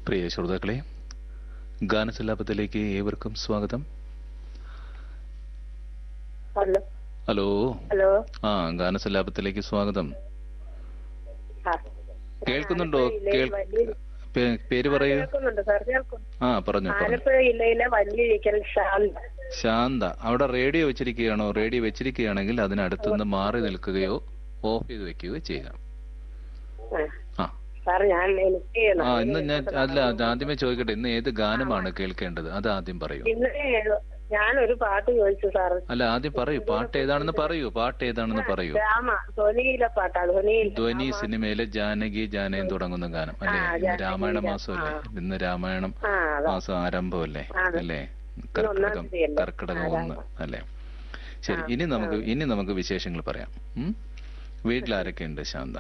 പ്രിയ ശ്രോതാക്കളെ ഗാനസല്ലാപത്തിലേക്ക് ഏവർക്കും സ്വാഗതം ഹലോ ഹലോ ഹലോ ആ ഗാനസല്ലാപത്തിലേക്ക് സ്വാഗതം ആ. കേൾക്കുന്നുണ്ടോ ആലപ്പുഴ ജില്ലയിൽ കേൾ വലിയ- പേ- പേര് പറയൂ കേൾക്കുന്നുണ്ട് സാർ കേൾക്കുന്നു ആ പറഞ്ഞു പറഞ്ഞു ആലപ്പുഴ ജില്ലയിലെ വലിയിരിക്കൽ ശാന്ത ശാന്ത അവിടെ റേഡിയോ വെച്ചിരിക്കുകയാണോ റേഡിയോ വെച്ചിരിക്കുകയാണെങ്കിൽ അതിനടുത്തുനിന്ന് മാറി നിൽക്കുകയോ ഓഫ് ചെയ്ത് വെക്കുകയോ ചെയ്യുക ആ. ആ സാർ ഞാൻ എനിക്ക് ആ ഇന്ന് ഞാൻ അല്ല അത് ആദ്യമേ ചോദിക്കട്ടെ ഇന്ന് ഏത് ഗാനമാണ് കേൾക്കേണ്ടത് അത് ആദ്യം പറയൂ ഇന്ന് ഞാനൊരു പാട്ട് ചോദിച്ചു സാർ അല്ല ആദ്യം പറയൂ പാട്ട് ഏതാണെന്ന് പറയൂ പാട്ട് ഏതാണെന്ന് പറയൂ രാമ ധ്വനിയിലെ പാട്ടാ ധ്വനിയിൽ ധ്വനി സിനിമയിലെ ജാനകി ജാനയം തുടങ്ങുന്ന ഗാനം അല്ലേ ആ, ഇന്ന് ജാനകി രാമായണ ജാ- മാസമല്ലേ ഇന്ന് രാമായണം ആ അതാ മാസം ആരംഭമല്ലേ അതെ. അല്ലേ ഒന്നാം കർക്കിടകം തീയതിയല്ലേ? കർക്കിടകം ആ, ഒന്ന് അല്ലേ ശരി ഇനി നമുക്ക് ഇനി നമുക്ക് വിശേഷങ്ങൾ പറയാം ഉം? വീട്ടിലാരൊക്കെ ഉണ്ട് ശാന്ത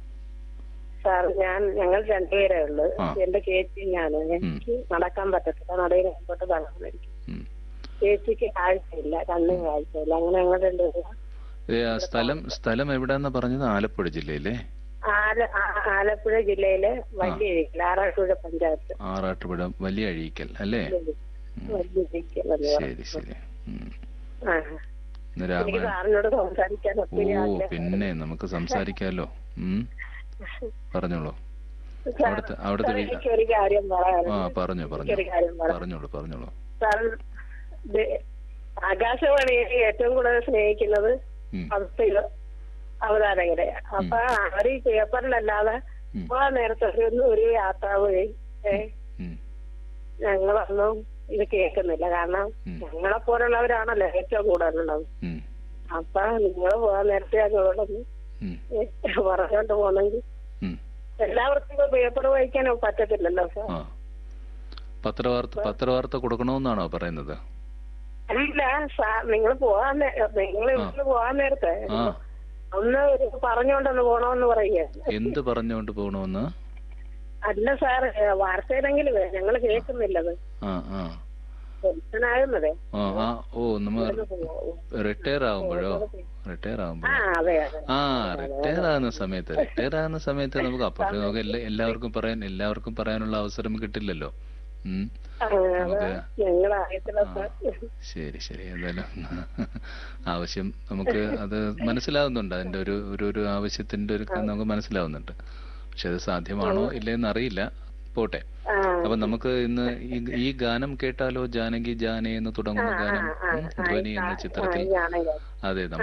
സാർ ഞാൻ ഞങ്ങൾ രണ്ടുപേരേ ഉള്ളു ആ. എന്റെ ചേച്ചി ഞാന് എനിക്ക് നടക്കാൻ പറ്റത്തില്ല നടയിൽ മുമ്പോട്ട് തളർന്നിരിക്കും ഉം. ചേച്ചിക്ക് കാഴ്ചയില്ല കണ്ണും കാഴ്ചയില്ല അങ്ങനെ ഞങ്ങൾ രണ്ടുപേരും ഏ, ആ സ്ഥലം സ്ഥലം എവിടെയാന്ന് പറഞ്ഞത് ആലപ്പുഴ ജില്ലയിലെ ആല ആ- ആലപ്പുഴ ജില്ലയിലെ വലിയ ആറാട്ടുപുഴ പഞ്ചായത്ത് ആറാട്ടുപുഴ വലിയ അഴീക്കൽ അല്ലേ വലിയ ഇരിക്കൽ എന്ന് പറയും. ശരി ശരി ഉം. ആ. ഇന്ന് എനിക്ക് രാമായണം സാറിനോട് സംസാരിക്കാൻ ഓ ഒത്തിരി ആഗ്രഹം പിന്നെ നമുക്ക് സംസാരിക്കാലോ ഉം. പറഞ്ഞോളൂ സാർ, അവിടുത്തെ അവിടുത്തെ സാർ, വീ- എനിക്കൊരു കാര്യം ആ പറയാനുണ്ട് പറഞ്ഞു പറഞ്ഞു എനിക്കൊരു കാര്യം പറയാം പറഞ്ഞോളൂ പറഞ്ഞോളൂ സാർ ഇത് ആകാശവാണിയെ ഏറ്റവും കൂടുതൽ സ്നേഹിക്കുന്നത് ഉം. അവിടുത്തെ അവതാരകരെ അപ്പൊ അവർ ഈ പേപ്പറിലല്ലാതെ ഉം. ആ നേരത്തെ ഒരു ഒരു യാത്ര വഴി ഏ ഉം. ഞങ്ങളൊന്നും ഇത് കേൾക്കുന്നില്ല കാരണം ഉം. ഞങ്ങളെ പോലുള്ളവരാണല്ലോ ഏറ്റവും കൂടുതലുള്ളത് ഉം. അപ്പൊ നിങ്ങൾ പോകാൻ നേരത്തെ ഞങ്ങളോടൊന്ന് ഉം. പറഞ്ഞോണ്ട് പോണെങ്കിൽ ഉം. എല്ലാവർക്കും ഇപ്പൊ പേപ്പർ വായിക്കാൻ പറ്റത്തില്ലല്ലോ സാർ ആ പത്രവാർത്ത പത്രവാർത്ത കൊടുക്കണമെന്നാണോ പറയുന്നത് അല്ല സാർ നിങ്ങൾ പോകാൻ നിങ്ങൾ ഇവിടുന്ന് പോകാൻ നേരത്തെ ആ ഒന്ന് ഒരു പറഞ്ഞോണ്ടൊന്ന് പോണോന്ന് പറയുക എന്ത് പറഞ്ഞുകൊണ്ട് പോകണമെന്ന് അല്ല സാർ വാർത്തയിലെങ്കിലും ഞങ്ങൾ കേൾക്കുന്നില്ലത് ആ ആ ടെൻഷനാകുന്നതേ ആ ആ ഓ നമ്മ റിട്ടയർ ആകുമ്പോഴോ റിട്ടയർ ആ ആകുമ്പോഴോ അതെ അതെ ആ റിട്ടയർ ആകുന്ന സമയത്ത് റിട്ടയർ ആകുന്ന സമയത്ത് നമുക്ക് അപ്പോൾ നമുക്ക് എല്ലാ എല്ലാവർക്കും പറയാൻ എല്ലാവർക്കും പറയാനുള്ള അവസരം കിട്ടില്ലല്ലോ ഉം. ആ, അതാ നമുക്ക് ഞങ്ങൾ അറിയത്തില്ല സാർ ശരി ശരി എന്തായാലും ആവശ്യം നമുക്ക് അത് മനസ്സിലാവുന്നുണ്ട് അതിന്റെ ഒരു ഒരു ഒരു ആവശ്യത്തിന്റെ ഒരു നമുക്ക് മനസ്സിലാവുന്നുണ്ട് പക്ഷെ അത് സാധ്യമാണോ ഇല്ലയെന്ന് അറിയില്ല പോട്ടെ ആ അപ്പൊ നമുക്ക് ഇന്ന് ഈ ഈ ഗാനം കേട്ടാലോ ജാനകി ജാനെ എന്ന് തുടങ്ങുന്ന ഗാനം ഉം, ധ്വനി എന്ന ചിത്രത്തിൽ ഞാണെങ്കിൽ അതെ നമ്മൾ